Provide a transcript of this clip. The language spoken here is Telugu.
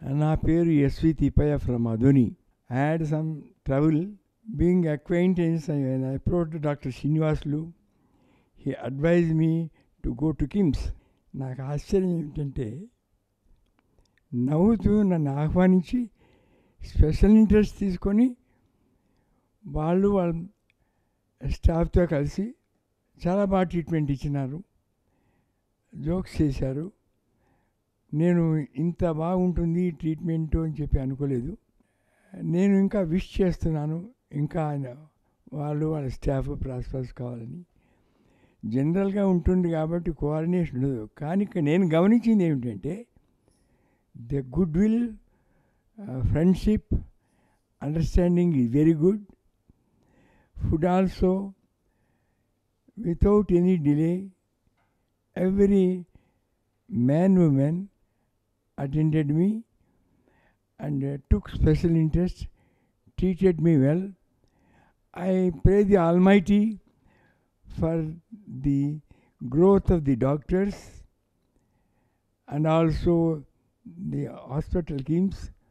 నా పేరు S V Thippaiah from Adoni I had some trouble being acquaintance I approach doctor Srinivasulu he advise me to go to KIMS నాకు ఆశ్చర్యం ఏమిటంటే నవ్వుతూ నన్ను ఆహ్వానించి స్పెషల్ ఇంట్రెస్ట్ తీసుకొని వాళ్ళు వాళ్ళ స్టాఫ్తో కలిసి చాలా బాగా ట్రీట్మెంట్ ఇచ్చినారు జోక్స్ చేశారు నేను ఇంత బాగుంటుంది ట్రీట్మెంట్ అని చెప్పి అనుకోలేదు నేను ఇంకా విష్ చేస్తున్నాను ఇంకా ఆయన వాళ్ళు వాళ్ళ స్టాఫ్ ప్రాస్పర్స్ కావాలని జనరల్గా ఉంటుంది కాబట్టి కోఆర్డినేషన్ ఉండదు కానీ ఇక్కడ నేను గమనించింది ఏమిటంటే the good will friendship understanding is very good food also without any delay, every man, woman attended me and uh, took special interest, treated me well. I pray the Almighty for the growth of the doctors and also the hospital teams